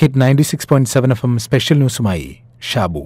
hit ninety six point seven F M special ന്യൂസുമായി ഷാബു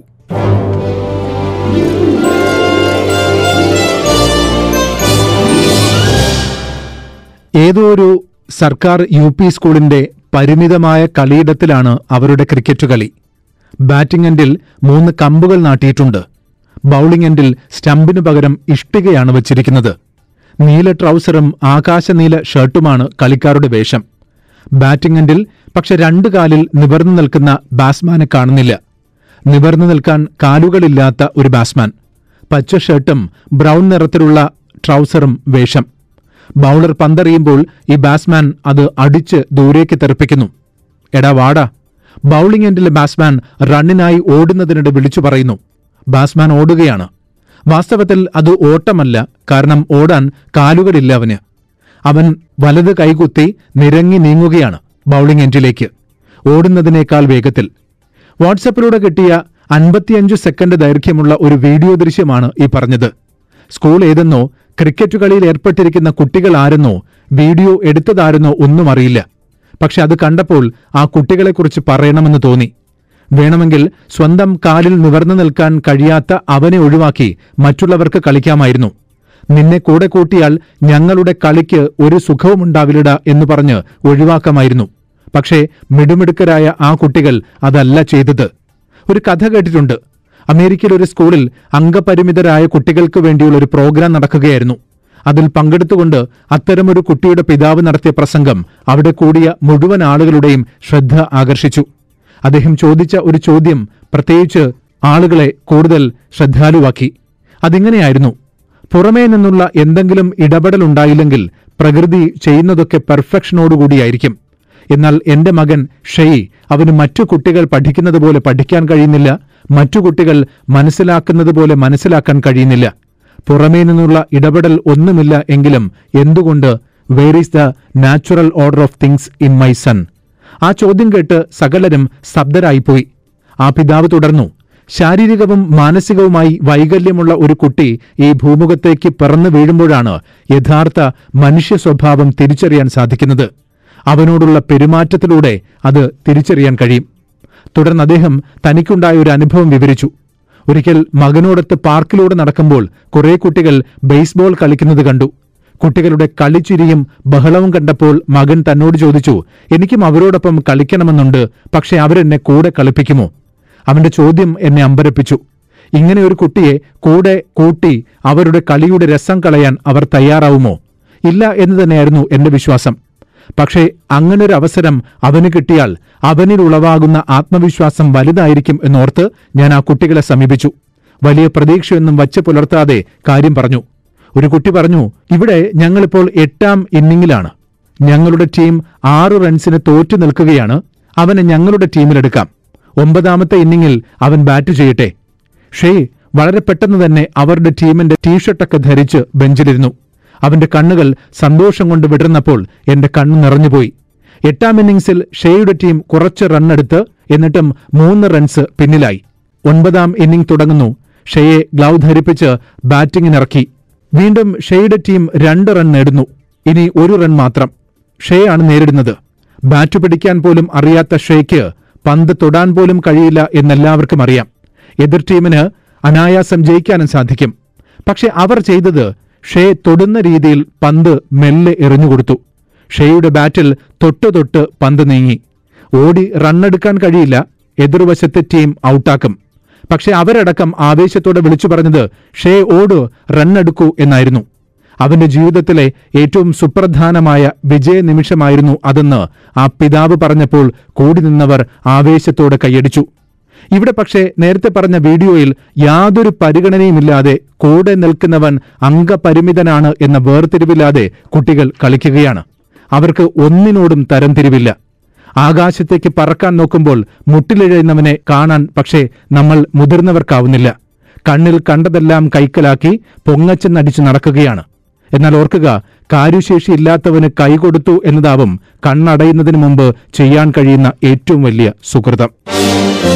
ഏതോ ഒരു സർക്കാർ യു പി സ്കൂളിന്റെ പരിമിതമായ കളിയിടത്തിലാണ് അവരുടെ ക്രിക്കറ്റ് കളി ബാറ്റിംഗ് എൻഡിൽ മൂന്ന് കമ്പുകൾ നാട്ടിയിട്ടുണ്ട് ബൌളിംഗ് എൻഡിൽ സ്റ്റമ്പിനു പകരം ഇഷ്ടികയാണ് വച്ചിരിക്കുന്നത് നീല ട്രൗസറും ആകാശനീല ഷർട്ടുമാണ് കളിക്കാരുടെ വേഷം ബാറ്റിംഗ് എൻഡിൽ പക്ഷെ രണ്ടു കാലിൽ നിവർന്നു നിൽക്കുന്ന ബാറ്റ്സ്മാനെ കാണുന്നില്ല നിവർന്നു നിൽക്കാൻ കാലുകളില്ലാത്ത ഒരു ബാറ്റ്സ്മാൻ പച്ച ഷർട്ടും ബ്രൗൺ നിറത്തിലുള്ള ട്രൗസറും വേഷം ബൌളർ പന്തെറിയുമ്പോൾ ഈ ബാറ്റ്സ്മാൻ അത് അടിച്ച് ദൂരേക്ക് തെറിപ്പിക്കുന്നു എടാ വാടാ ബൌളിംഗ് എൻഡിലെ ബാറ്റ്സ്മാൻ റണ്ണിനായി ഓടുന്നതിനിടെ വിളിച്ചു പറയുന്നു ബാറ്റ്സ്മാൻ ഓടുകയാണ് വാസ്തവത്തിൽ അത് ഓട്ടമല്ല കാരണം ഓടാൻ കാലുകളില്ല അവന് അവൻ വലത് കൈകുത്തി നിരങ്ങി നീങ്ങുകയാണ് ബൌളിംഗ് എൻഡിലേക്ക് ഓടുന്നതിനേക്കാൾ വേഗത്തിൽ വാട്സപ്പിലൂടെ കിട്ടിയ അൻപത്തിയഞ്ചു സെക്കൻഡ് ദൈർഘ്യമുള്ള ഒരു വീഡിയോ ദൃശ്യമാണ് ഈ പറഞ്ഞത് സ്കൂൾ ഏതെന്നോ ക്രിക്കറ്റ് കളിയിൽ ഏർപ്പെട്ടിരിക്കുന്ന കുട്ടികൾ ആരെന്നോ വീഡിയോ എടുത്തതാരെന്നോ ഒന്നും അറിയില്ല പക്ഷെ അത് കണ്ടപ്പോൾ ആ കുട്ടികളെക്കുറിച്ച് പറയണമെന്ന് തോന്നി വേണമെങ്കിൽ സ്വന്തം കാലിൽ നിവർന്നു നിൽക്കാൻ കഴിയാത്ത അവനെ ഒഴിവാക്കി മറ്റുള്ളവർക്ക് കളിക്കാമായിരുന്നു നിന്നെ കൂടെ കൂട്ടിയാൽ ഞങ്ങളുടെ കളിക്ക് ഒരു സുഖവുമുണ്ടാവില്ലട എന്ന് പറഞ്ഞ് ഒഴിവാക്കാമായിരുന്നു പക്ഷേ മിടുമിടുക്കരായ ആ കുട്ടികൾ അതല്ല ചെയ്തത് ഒരു കഥ കേട്ടിട്ടുണ്ട് അമേരിക്കയിലെ ഒരു സ്കൂളിൽ അംഗപരിമിതരായ കുട്ടികൾക്ക് വേണ്ടിയുള്ള ഒരു പ്രോഗ്രാം നടക്കുകയായിരുന്നു അതിൽ പങ്കെടുത്തുകൊണ്ട് അത്തരമൊരു കുട്ടിയുടെ പിതാവ് നടത്തിയ പ്രസംഗം അവിടെ കൂടിയ മുഴുവൻ ആളുകളുടെയും ശ്രദ്ധ ആകർഷിച്ചു അദ്ദേഹം ചോദിച്ച ഒരു ചോദ്യം പ്രത്യേകിച്ച് ആളുകളെ കൂടുതൽ ശ്രദ്ധാലുവാക്കി അതിങ്ങനെയായിരുന്നു പുറമേ നിന്നുള്ള എന്തെങ്കിലും ഇടപെടലുണ്ടായില്ലെങ്കിൽ പ്രകൃതി ചെയ്യുന്നതൊക്കെ പെർഫെക്ഷനോടുകൂടിയായിരിക്കും എന്നാൽ എന്റെ മകൻ ഷെയ് അവന് മറ്റു കുട്ടികൾ പഠിക്കുന്നത് പോലെ പഠിക്കാൻ കഴിയുന്നില്ല മറ്റു കുട്ടികൾ മനസ്സിലാക്കുന്നത് പോലെ മനസ്സിലാക്കാൻ കഴിയുന്നില്ല പുറമേ നിന്നുള്ള ഇടപെടൽ ഒന്നുമില്ല എങ്കിലും എന്തുകൊണ്ട് where is the natural order of things in my son ആ ചോദ്യം കേട്ട് സകലരും സ്തബ്ധരായിപ്പോയി ആ പിതാവ് തുടർന്നു ശാരീരികവും മാനസികവുമായി വൈകല്യമുള്ള ഒരു കുട്ടി ഈ ഭൂമുഖത്തേക്ക് പിറന്നു വീഴുമ്പോഴാണ് യഥാർത്ഥ മനുഷ്യ സ്വഭാവം തിരിച്ചറിയാൻ സാധിക്കുന്നത് അവനോടുള്ള പെരുമാറ്റത്തിലൂടെ അത് തിരിച്ചറിയാൻ കഴിയും തുടർന്ന് അദ്ദേഹം തനിക്കുണ്ടായ ഒരു അനുഭവം വിവരിച്ചു ഒരിക്കൽ മകനോടൊത്ത് പാർക്കിലൂടെ നടക്കുമ്പോൾ കുറെ കുട്ടികൾ ബേസ്ബോൾ കളിക്കുന്നത് കണ്ടു കുട്ടികളുടെ കളിച്ചിരിയും ബഹളവും കണ്ടപ്പോൾ മകൻ തന്നോട് ചോദിച്ചു എനിക്കും അവരോടൊപ്പം കളിക്കണമെന്നുണ്ട് പക്ഷെ അവരെന്നെ കൂടെ കളിപ്പിക്കുമോ അവന്റെ ചോദ്യം എന്നെ അമ്പരപ്പിച്ചു ഇങ്ങനെ ഒരു കുട്ടിയെ കൂടെ കൂട്ടി അവരുടെ കളിയുടെ രസം കളയാൻ അവർ തയ്യാറാവുമോ ഇല്ല എന്ന് തന്നെയായിരുന്നു എന്റെ വിശ്വാസം പക്ഷേ അങ്ങനൊരു അവസരം അവന് കിട്ടിയാൽ അവനിൽ ഉളവാകുന്ന ആത്മവിശ്വാസം വലുതായിരിക്കും എന്നോർത്ത് ഞാൻ ആ കുട്ടികളെ സമീപിച്ചു വലിയ പ്രതീക്ഷയൊന്നും വച്ച് പുലർത്താതെ കാര്യം പറഞ്ഞു ഒരു കുട്ടി പറഞ്ഞു ഇവിടെ ഞങ്ങളിപ്പോൾ എട്ടാം ഇന്നിങ്ങിലാണ് ഞങ്ങളുടെ ടീം ആറ് റൺസിന് തോറ്റു നിൽക്കുകയാണ് അവനെ ഞങ്ങളുടെ ടീമിലെടുക്കാം ഒമ്പതാമത്തെ ഇന്നിങ്ങിൽ അവൻ ബാറ്റ് ചെയ്യട്ടെ ഷേ വളരെ പെട്ടെന്ന് തന്നെ അവരുടെ ടീമിന്റെ ടീഷർട്ടൊക്കെ ധരിച്ച് ബെഞ്ചിലിരുന്നു അവന്റെ കണ്ണുകൾ സന്തോഷം കൊണ്ട് വിടർന്നപ്പോൾ എന്റെ കണ്ണു നിറഞ്ഞുപോയി എട്ടാം ഇന്നിംഗ്സിൽ ഷേയുടെ ടീം കുറച്ച് റണ്ണെടുത്ത് എന്നിട്ടും മൂന്ന് റൺസ് പിന്നിലായി ഒൻപതാം ഇന്നിംഗ് തുടങ്ങുന്നു ഷെയെ ഗ്ലൗ ധരിപ്പിച്ച് ബാറ്റിംഗിനിറക്കി വീണ്ടും ഷെയുടെ ടീം രണ്ട് റൺ നേടുന്നു ഇനി ഒരു റൺ മാത്രം ഷേ ആണ് നേരിടുന്നത് ബാറ്റ് പിടിക്കാൻ പോലും അറിയാത്ത ഷേയ്ക്ക് പന്ത് തൊടാൻ പോലും കഴിയില്ല എന്നെല്ലാവർക്കും അറിയാം എതിർ ടീമിന് അനായാസം ജയിക്കാനും സാധിക്കും പക്ഷെ അവർ ചെയ്തത് ഷേ തൊടുന്ന രീതിയിൽ പന്ത് മെല്ലെ എറിഞ്ഞുകൊടുത്തു ഷേയുടെ ബാറ്റിൽ തൊട്ടു തൊട്ട് പന്ത് നീങ്ങി ഓടി റണ്ണെടുക്കാൻ കഴിയില്ല എതിർവശത്തെ ടീം ഔട്ടാക്കും പക്ഷെ അവരടക്കം ആവേശത്തോടെ വിളിച്ചു പറഞ്ഞത് ഷേ ഓട് റണ്ണെടുക്കൂ എന്നായിരുന്നു അവന്റെ ജീവിതത്തിലെ ഏറ്റവും സുപ്രധാനമായ വിജയ നിമിഷമായിരുന്നു അതെന്ന് ആ പിതാവ് പറഞ്ഞപ്പോൾ കൂടി നിന്നവർ ആവേശത്തോടെ കൈയടിച്ചു ഇവിടെ പക്ഷേ നേരത്തെ പറഞ്ഞ വീഡിയോയിൽ യാതൊരു പരിഗണനയുമില്ലാതെ കൂടെ നിൽക്കുന്നവൻ അംഗപരിമിതനാണ് എന്ന വേർതിരിവില്ലാതെ കുട്ടികൾ കളിക്കുകയാണ് അവർക്ക് ഒന്നിനോടും തരംതിരിവില്ല ആകാശത്തേക്ക് പറക്കാൻ നോക്കുമ്പോൾ മുട്ടിലിഴയുന്നവനെ കാണാൻ പക്ഷേ നമ്മൾ മുതിർന്നവർക്കാവുന്നില്ല കണ്ണിൽ കണ്ടതെല്ലാം കൈക്കലാക്കി പൊങ്ങച്ചെന്നടിച്ചു നടക്കുകയാണ് എന്നാൽ ഓർക്കുക കാര്യശേഷിയില്ലാത്തവന് കൈകൊടുത്തു എന്നതാവും കണ്ണടയുന്നതിന് മുമ്പ് ചെയ്യാൻ കഴിയുന്ന ഏറ്റവും വലിയ സുഹൃതം